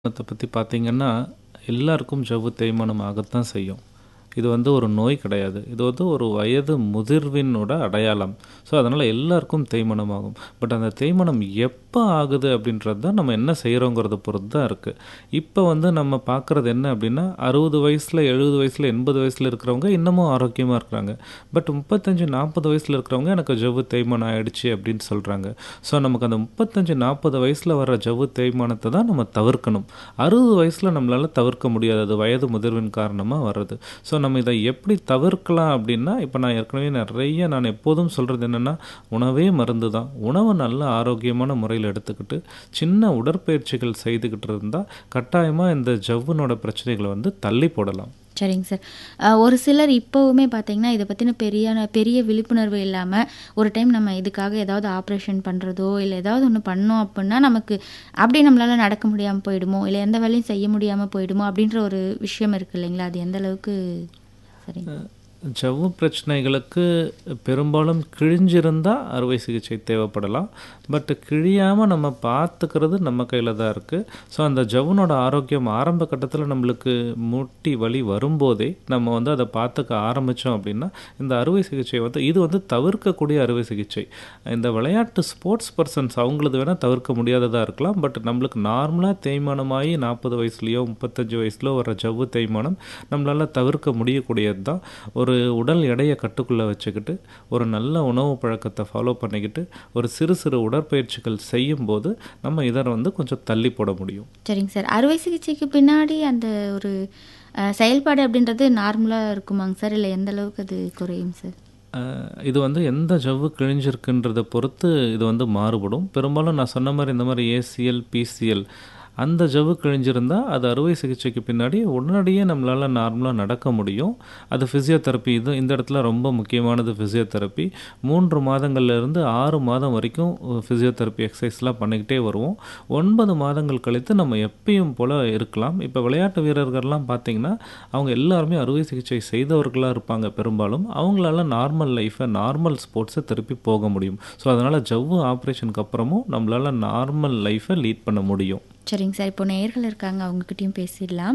தேய்மானத்தை பற்றி பார்த்தீங்கன்னா எல்லாருக்கும் ஜவ்வு தேய்மானம் ஆகத்தான் செய்யும் இது வந்து ஒரு நோய் கிடையாது இது வந்து ஒரு வயது முதிர்வினோட அடையாளம் ஸோ அதனால் எல்லாருக்கும் தேய்மானம் ஆகும் பட் அந்த தேய்மானம் எப்போ ஆகுது அப்படின்றது தான் நம்ம என்ன செய்கிறோங்கிறத பொறுத்து தான் இருக்குது இப்போ வந்து நம்ம பார்க்குறது என்ன அப்படின்னா அறுபது வயசில் எழுபது வயசில் எண்பது வயசில் இருக்கிறவங்க இன்னமும் ஆரோக்கியமாக இருக்கிறாங்க பட் முப்பத்தஞ்சு நாற்பது வயசில் இருக்கிறவங்க எனக்கு ஜவ்வு தேய்மானம் ஆயிடுச்சு அப்படின்னு சொல்கிறாங்க ஸோ நமக்கு அந்த முப்பத்தஞ்சு நாற்பது வயசில் வர ஜவ்வு தேய்மானத்தை தான் நம்ம தவிர்க்கணும் அறுபது வயசில் நம்மளால் தவிர்க்க முடியாது அது வயது முதிர்வின் காரணமாக வர்றது ஸோ நம்ம இதை எப்படி தவிர்க்கலாம் அப்படின்னா இப்போ நான் ஏற்கனவே நிறைய நான் எப்போதும் சொல்கிறது என்னென்னா உணவே மருந்து தான் உணவை நல்ல ஆரோக்கியமான முறையில் எடுத்துக்கிட்டு சின்ன உடற்பயிற்சிகள் செய்துக்கிட்டு இருந்தால் கட்டாயமாக இந்த ஜவ்வுனோட பிரச்சனைகளை வந்து தள்ளி போடலாம் சரிங்க சார் அஹ், ஒரு சிலர் இப்போவுமே பார்த்தீங்கன்னா இதை பற்றின பெரிய பெரிய விழிப்புணர்வு இல்லாமல் ஒரு டைம் நம்ம இதுக்காக ஏதாவது ஆப்ரேஷன் பண்ணுறதோ இல்லை ஏதாவது ஒன்று பண்ணோம் அப்படின்னா நமக்கு அப்படியே நம்மளால் நடக்க முடியாமல் போயிடுமோ இல்லை எந்த வேலையும் செய்ய முடியாமல் போயிடுமோ அப்படின்ற ஒரு விஷயம் இருக்கு இல்லைங்களா அது எந்த அளவுக்கு சரிங்க ஜவ்வு பிரச்சனைகளுக்கு பெரும்பாலும் கிழிஞ்சிருந்தால் அறுவை சிகிச்சை தேவைப்படலாம் பட் கிழியாமல் நம்ம பார்த்துக்கிறது நம்ம கையில் தான் இருக்குது ஸோ அந்த ஜவ்வுனோட ஆரோக்கியம் ஆரம்ப கட்டத்தில் நம்மளுக்கு முட்டி வலி வரும்போதே நம்ம வந்து அதை பார்த்துக்க ஆரம்பித்தோம் அப்படின்னா இந்த அறுவை சிகிச்சை வந்து இது வந்து தவிர்க்கக்கூடிய அறுவை சிகிச்சை இந்த விளையாட்டு ஸ்போர்ட்ஸ் பர்சன்ஸ் அவங்களது வேணால் தவிர்க்க முடியாததாக இருக்கலாம் பட் நம்மளுக்கு நார்மலாக தேய்மானமாகி நாற்பது வயசுலேயோ முப்பத்தஞ்சு வயசுலோ வர ஜவ்வு தேய்மானம் நம்மளால் தவிர்க்க முடியக்கூடியது தான் ஒரு உடல் எடையை கட்டுக்குள்ளே வச்சுக்கிட்டு ஒரு நல்ல உணவு பழக்கத்தை ஃபாலோ பண்ணிக்கிட்டு ஒரு சிறு சிறு உடற்பயிற்சிகள் செய்யும்போது நம்ம இதை வந்து கொஞ்சம் தள்ளி போட முடியும் சரிங்க சார் அறுவை சிகிச்சைக்கு பின்னாடி அந்த ஒரு அஹ், செயல்பாடு அப்படின்றது நார்மலாக இருக்குமாங்க சார் இல்லை எந்த அளவுக்கு அது குறையும் சார் அஹ் இது வந்து எந்த ஜவ்வு கிழிஞ்சிருக்குன்றதை பொறுத்து இது வந்து மாறுபடும் பெரும்பாலும் நான் சொன்ன மாதிரி இந்த மாதிரி ஏசிஎல் பிசிஎல் அந்த ஜவ்வு கிழிஞ்சிருந்தால் அது அறுவை சிகிச்சைக்கு பின்னாடி உடனடியே நம்மளால் நார்மலாக நடக்க முடியும் அது ஃபிசியோதெரப்பி இது இந்த இடத்துல ரொம்ப முக்கியமானது ஃபிசியோதெரப்பி மூன்று மாதங்கள்ல இருந்து ஆறு மாதம் வரைக்கும் ஃபிசியோதெரப்பி எக்ஸசைஸ்லாம் பண்ணிக்கிட்டே வருவோம் ஒன்பது மாதங்கள் கழித்து நம்ம எப்பயும் போல் இருக்கலாம் இப்போ விளையாட்டு வீரர்கள்லாம் பார்த்தீங்கன்னா அவங்க எல்லாருமே அறுவை சிகிச்சை செய்தவர்களாக இருப்பாங்க பெரும்பாலும் அவங்களால நார்மல் லைஃப்பை நார்மல் ஸ்போர்ட்ஸை திருப்பி போக முடியும் ஸோ அதனால் ஜவ்வு ஆப்ரேஷனுக்கு அப்புறமும் நம்மளால் நார்மல் லைஃப்பை லீட் பண்ண முடியும் சரிங்க சார் இப்போ நேயர்கள் இருக்காங்க அவங்கக்கிட்டையும் பேசிடலாம்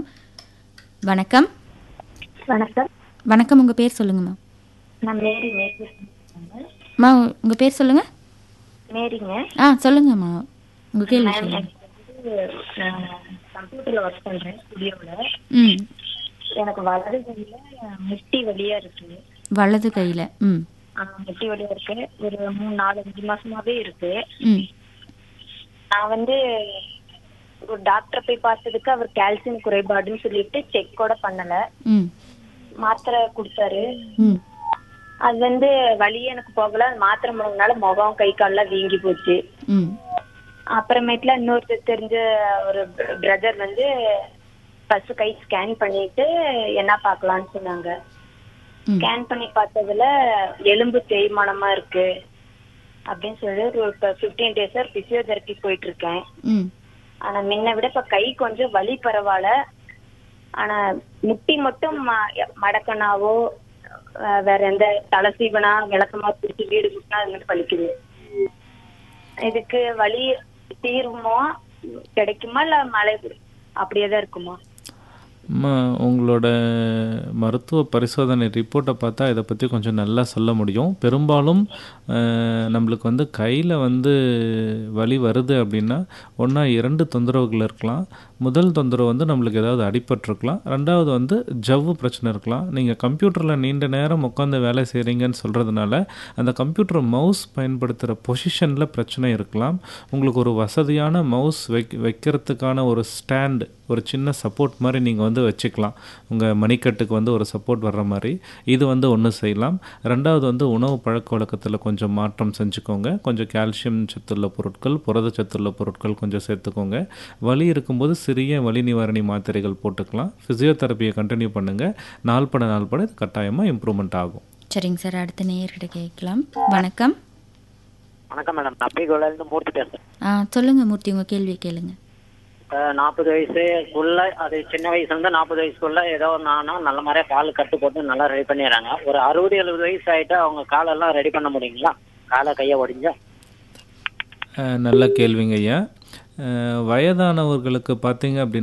வணக்கம் வணக்கம் வணக்கம் உங்கள் பேர் சொல்லுங்கம்மா நான் மேரி மேரி அம்மா உங்கள் பேர் சொல்லுங்கள் மேரிங்க ஆ சொல்லுங்கம்மா உங்கள் கேள்வி நான் சொல்லுங்க எனக்கு வந்து நான் கம்ப்யூட்டர்ல ஒர்க் பண்றேன் ஸ்டுடியோவில் ம் எனக்கு வலது கையில முட்டி வலியா இருக்கு வலது கையில் ம் ஆ, முட்டி வலியா இருக்கு ஒரு மூணு நாலு அஞ்சு மாசமாவே இருக்கு ம் நான் வந்து ஒரு டாக்டரை போய் பார்த்ததுக்கு அவர் கால்சியம் குறைபாடுன்னு சொல்லிட்டு செக் கூட பண்ணல ம் மாத்திரை கொடுத்தாரு ம் அது வந்து வலியே எனக்கு போகல அந்த மாத்திரை முடங்கினால முகம் கை கால்லாம் வீங்கி போச்சு ம் அப்புறமேட்டுல இன்னொருத்தர் தெரிஞ்ச ஒரு பிரதர் வந்து ஃபர்ஸ்ட் கை ஸ்கேன் பண்ணிட்டு என்ன பார்க்கலாம்னு சொன்னாங்க ம். ஸ்கேன் பண்ணி பார்த்ததுல எலும்பு தேய்மானமா இருக்கு அப்படின்னு சொல்லி ஒரு ஃபிஃப்டீன் டேஸா பிசியோதெரப்பி போயிட்டு இருக்கேன் ம் ஆனா முன்ன விட இப்ப கை கொஞ்சம் வலி பரவாயில்ல ஆனா முட்டி மட்டும் ம- மடக்கனாவோ அஹ் வேற எந்த தலை சீவனா விளக்கமா பிடிச்சி வீடு குட்டினா அது மட்டும் வலிக்குது இதுக்கு வலி தீர்வுமா கிடைக்குமா இல்ல மழை அப்படியே தான் இருக்குமா அம்மா உங்களோட மருத்துவ பரிசோதனை ரிப்போர்ட்டை பார்த்தா இதை பற்றி கொஞ்சம் நல்லா சொல்ல முடியும் பெரும்பாலும் அஹ், நம்மளுக்கு வந்து கையில் வந்து வலி வருது அப்படின்னா ஒன்றா இரண்டு தொந்தரவுகள் இருக்கலாம் முதல் தொந்தரவு வந்து நம்மளுக்கு ஏதாவது அடிபட்டிருக்கலாம் ரெண்டாவது வந்து ஜவ்வு பிரச்சனை இருக்கலாம் நீங்கள் கம்ப்யூட்டரில் நீண்ட நேரம் உட்காந்து வேலை செய்கிறீங்கன்னு சொல்கிறதுனால அந்த கம்ப்யூட்டர் மவுஸ் பயன்படுத்துகிற பொசிஷனில் பிரச்சனை இருக்கலாம் உங்களுக்கு ஒரு வசதியான மவுஸ் வைக் வைக்கிறதுக்கான ஒரு ஸ்டாண்டு ஒரு சின்ன சப்போர்ட் மாதிரி நீங்கள் வந்து வச்சுக்கலாம் உங்கள் மணிக்கட்டுக்கு வந்து ஒரு சப்போர்ட் வர்ற மாதிரி இது வந்து ஒன்று செய்யலாம் ரெண்டாவது வந்து உணவு பழக்க வழக்கத்தில் கொஞ்சம் மாற்றம் செஞ்சுக்கோங்க கொஞ்சம் கால்சியம் சத்துள்ள பொருட்கள் புரத சத்துள்ள பொருட்கள் கொஞ்சம் சேர்த்துக்கோங்க வலி இருக்கும்போது சிறிய வலி நிவாரணி மாத்திரைகள் போட்டுக்கலாம் ஃபிசியோதெரப்பியை கண்டினியூ பண்ணுங்கள் நாள் பட நாள் பட இது கட்டாயமாக இம்ப்ரூவ்மெண்ட் ஆகும் சரிங்க சார் அடுத்த நேயர்கிட்ட கேட்கலாம் வணக்கம் வணக்கம் மேடம் நான் பீகோல இருந்து மூர்த்தி பேசுறேன் ஆ சொல்லுங்கள் மூர்த்தி உங்கள் கேள்வியை கேளுங்க இப்போ நாற்பது வயசுக்குள்ள அது சின்ன வயசுல இருந்து நாற்பது வயசுக்குள்ள ஏதோ ஒரு நானும் நல்ல மாதிரியா கால் கட்டு போட்டு நல்லா ரெடி பண்ணிடுறாங்க ஒரு அறுபது எழுபது வயசு ஆயிட்டு அவங்க காலெல்லாம் ரெடி பண்ண முடியுங்களா காலை கையை ஒடிஞ்சா அஹ், நல்ல கேள்விங்க ஐயா அஹ், வயதானவர்களுக்கு பார்த்தீங்க அப்படின்னா